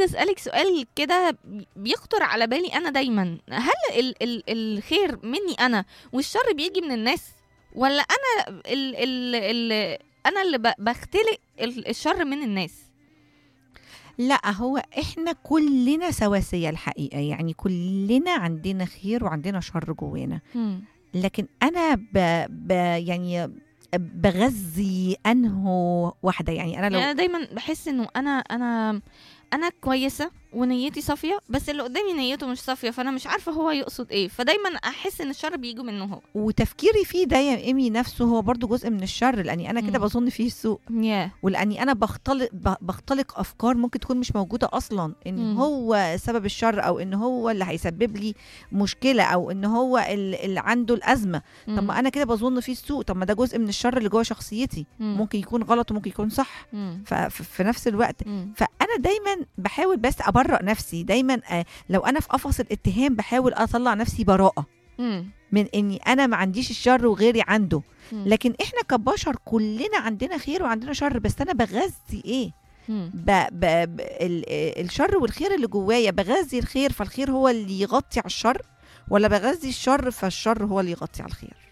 عايزه اسالك سؤال كده بيخطر على بالي انا دايما هل ال ال الخير مني انا والشر بيجي من الناس ولا انا ال ال ال انا اللي ب- بختلق ال- الشر من الناس لا هو احنا كلنا سواسية الحقيقة يعني كلنا عندنا خير وعندنا شر جوانا لكن انا ب... ب... يعني بغذي انه واحدة يعني انا يعني لو انا دايما بحس انه انا انا انا كويسه ونيتي صافيه بس اللي قدامي نيته مش صافيه فانا مش عارفه هو يقصد ايه فدايما احس ان الشر بيجي منه هو وتفكيري فيه ده يا ايمي نفسه هو برضو جزء من الشر لاني انا كده مم. بظن فيه السوء ياه ولاني انا بختلق ب- بختلق افكار ممكن تكون مش موجوده اصلا ان مم. هو سبب الشر او ان هو اللي هيسبب لي مشكله او ان هو ال- اللي عنده الازمه طب ما انا كده بظن فيه السوء طب ما ده جزء من الشر اللي جوه شخصيتي ممكن يكون غلط وممكن يكون صح ف- ف- في نفس الوقت فانا دايما بحاول بس ابرأ نفسي دايما آه، لو انا في قفص الاتهام بحاول اطلع نفسي براءه من اني انا ما عنديش الشر وغيري عنده لكن احنا كبشر كلنا عندنا خير وعندنا شر بس انا بغذي ايه ب... ب... ب... ال... آه، الشر والخير اللي جوايا بغذي الخير فالخير هو اللي يغطي على الشر ولا بغذي الشر فالشر هو اللي يغطي على الخير